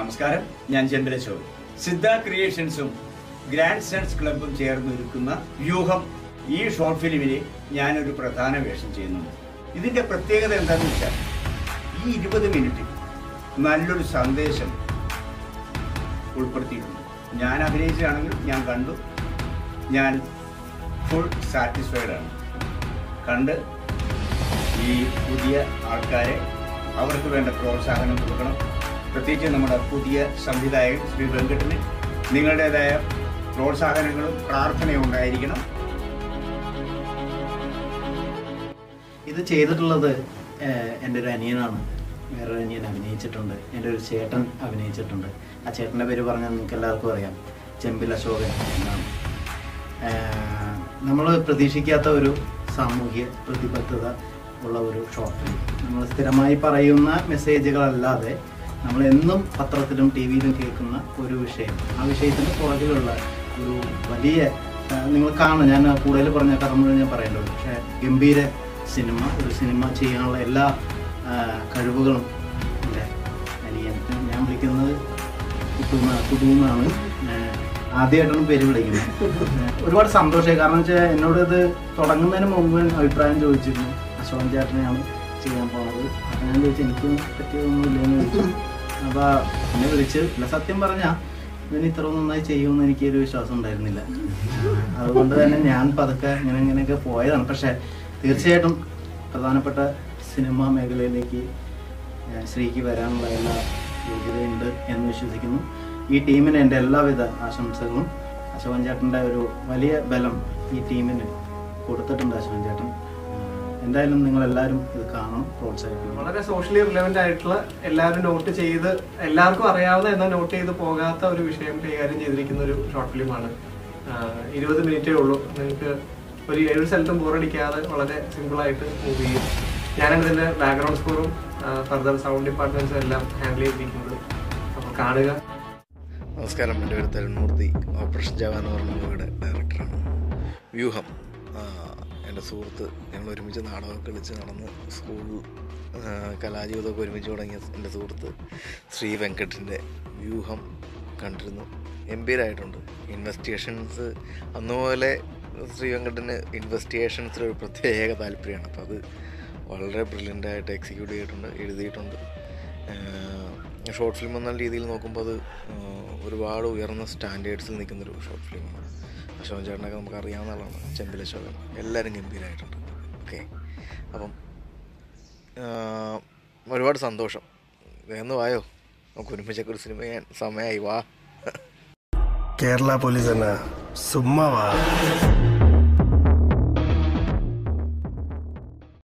നമസ്കാരം ഞാൻ ചെമ്പലശോ സിദ്ധ ക്രിയേഷൻസും ഗ്രാൻഡ് സൺസ് ക്ലബും ചേർന്ന് ഒരുക്കുന്ന വ്യൂഹം ഈ ഷോർട്ട് ഫിലിമിൽ ഞാനൊരു പ്രധാന വേഷം ചെയ്യുന്നുണ്ട് ഇതിന്റെ പ്രത്യേകത എന്താണെന്ന് വെച്ചാൽ ഈ ഇരുപത് മിനിറ്റ് നല്ലൊരു സന്ദേശം ഉൾപ്പെടുത്തിയിട്ടുണ്ട് ഞാൻ അഭിനയിച്ചതാണെങ്കിൽ ഞാൻ കണ്ടു ഞാൻ ഫുൾ സാറ്റിസ്ഫൈഡ് ആണ് കണ്ട് ഈ പുതിയ ആൾക്കാരെ അവർക്ക് വേണ്ട പ്രോത്സാഹനം കൊടുക്കണം പ്രത്യേകിച്ച് നമ്മുടെ പുതിയ സംവിധായകൻ ശ്രീ വെങ്കട്ടിന് നിങ്ങളുടേതായ പ്രോത്സാഹനങ്ങളും പ്രാർത്ഥനയും ഉണ്ടായിരിക്കണം ഇത് ചെയ്തിട്ടുള്ളത് ഏഹ്, എൻ്റെ ഒരു അനിയനാണ് വേറൊരു അനിയൻ അഭിനയിച്ചിട്ടുണ്ട് എൻ്റെ ഒരു ചേട്ടൻ അഭിനയിച്ചിട്ടുണ്ട് ആ ചേട്ടൻ്റെ പേര് പറഞ്ഞാൽ നിങ്ങൾക്ക് എല്ലാവർക്കും അറിയാം ചെമ്പിൽ അശോകൻ എന്നാണ് നമ്മൾ പ്രതീക്ഷിക്കാത്ത ഒരു സാമൂഹ്യ പ്രതിബദ്ധത ഉള്ള ഒരു ഷോർട്ട് ഫിലിം നമ്മൾ സ്ഥിരമായി പറയുന്ന മെസ്സേജുകളല്ലാതെ നമ്മൾ എന്നും പത്രത്തിലും ടി വിയിലും കേൾക്കുന്ന ഒരു വിഷയം ആ വിഷയത്തിന് പുറകിലുള്ള ഒരു വലിയ ആ, നിങ്ങൾ കാണും ഞാൻ കൂടുതൽ പറഞ്ഞ കഥ മുഴുവൻ ഞാൻ പറയേണ്ടത് പക്ഷേ ഗംഭീര സിനിമ ഒരു സിനിമ ചെയ്യാനുള്ള എല്ലാ ആ, കഴിവുകളും എൻ്റെ അനിയൻ ഞാൻ വിളിക്കുന്നത് കുട്ടുന്ന കുട്ടുന്നാണ് ആദ്യമായിട്ടാണ് പേര് വിളിക്കുന്നത് ഏഹ് ഒരുപാട് സന്തോഷമായി കാരണം വെച്ചാൽ എന്നോട് ഇത് തുടങ്ങുന്നതിന് മുമ്പ് അഭിപ്രായം ചോദിച്ചിരുന്നു അശോകൻ ചേട്ടനെയാണ് ചെയ്യാൻ പോണത് അപ്പം ഞാൻ ചോദിച്ചു എനിക്ക് പറ്റിയതൊന്നും ഇല്ലെന്ന് ചോദിച്ചു അപ്പോൾ എന്നെ വിളിച്ച് ഇല്ല സത്യം പറഞ്ഞാൽ ഇവന് ഇത്ര നന്നായി ചെയ്യുമെന്ന് എനിക്കൊരു വിശ്വാസം ഉണ്ടായിരുന്നില്ല അതുകൊണ്ട് തന്നെ ഞാൻ പതുക്കെ ഇങ്ങനെ ഇങ്ങനെയൊക്കെ പോയതാണ് പക്ഷേ തീർച്ചയായിട്ടും പ്രധാനപ്പെട്ട സിനിമാ മേഖലയിലേക്ക് ഏഹ് ശ്രീക്ക് വരാനുള്ള എല്ലാ യോഗ്യതയുണ്ട് എന്ന് വിശ്വസിക്കുന്നു ഈ ടീമിന് എൻ്റെ എല്ലാവിധ ആശംസകളും അശോകൻ ചേട്ടൻ്റെ ഒരു വലിയ ബലം ഈ ടീമിന് കൊടുത്തിട്ടുണ്ട് അശോകൻ ചേട്ടൻ ഏഹ് എന്തായാലും നിങ്ങളെല്ലാവരും ഇത് കാണണം പ്രോത്സാഹിപ്പിക്കണം വളരെ സോഷ്യലി റിലവന്റ് ആയിട്ടുള്ള എല്ലാവരും നോട്ട് ചെയ്ത് എല്ലാവർക്കും അറിയാവുന്ന എന്നാൽ നോട്ട് ചെയ്ത് പോകാത്ത ഒരു വിഷയം കൈകാര്യം ചെയ്തിരിക്കുന്ന ഒരു ഷോർട്ട് ഫിലിമാണ് ഇരുപത് മിനിറ്റേ ഉള്ളൂ നിങ്ങൾക്ക് ഒരു ഏഴ് സ്ഥലത്തും ബോറടിക്കാതെ വളരെ സിമ്പിൾ ആയിട്ട് മൂവ് ചെയ്യും ഞാനാണ് ഇതിന്റെ ബാക്ക്ഗ്രൗണ്ട് സ്കോറും ഫർദർ സൗണ്ട് ഡിപ്പാർട്ട്മെന്റ്സും എല്ലാം ഹാൻഡിൽ ചെയ്തിരിക്കുന്നത് അപ്പോൾ കാണുക നമസ്കാരം എൻ്റെ പേര് തരുൺമൂർത്തി ഓപ്പറേഷൻ ജവാൻ എന്ന് പറഞ്ഞ മൂവിയുടെ ഡയറക്ടറാണ് വ്യൂഹം ആ, എൻ്റെ സുഹൃത്ത് ഞങ്ങൾ ഒരുമിച്ച് നാടകമൊക്കെ കളിച്ച് നടന്ന് സ്കൂൾ ആ, കലാജീവിതമൊക്കെ ഒരുമിച്ച് തുടങ്ങിയ എൻ്റെ സുഹൃത്ത് ശ്രീ വെങ്കട്ടിൻ്റെ വ്യൂഹം കണ്ടിരുന്നു എംപീരായിട്ടുണ്ട് ഇൻവെസ്റ്റിഗേഷൻസ് അന്നുപോലെ ശ്രീ വെങ്കട്ടിന് ഇൻവെസ്റ്റിഗേഷൻസിൽ ഒരു പ്രത്യേക താല്പര്യമാണ് അപ്പോൾ അത് വളരെ ബ്രില്യൻ്റായിട്ട് എക്സിക്യൂട്ട് ചെയ്തിട്ടുണ്ട് എഴുതിയിട്ടുണ്ട് ഷോർട്ട് ഫിലിം എന്ന രീതിയിൽ നോക്കുമ്പോൾ അത് ആഹ്, ഒരുപാട് ഉയർന്ന സ്റ്റാൻഡേർഡ്സിൽ നിൽക്കുന്നൊരു ഷോർട്ട് ഫിലിമാണ് അശോകൻ ചേട്ടനൊക്കെ നമുക്ക് അറിയാവുന്ന ആളാണ് ചെമ്പിൽ അശോകൻ എല്ലാവരും ഗംഭീരമായിട്ടുണ്ട് ഓക്കെ അപ്പം ആഹ്, ഒരുപാട് സന്തോഷം എന്ന് വായോ നമുക്ക് ഒരുമിച്ചൊക്കെ ഒരു സിനിമ ചെയ്യാൻ സമയമായി വാ കേരള പോലീസ് തന്നെ സുമ്മാ വാ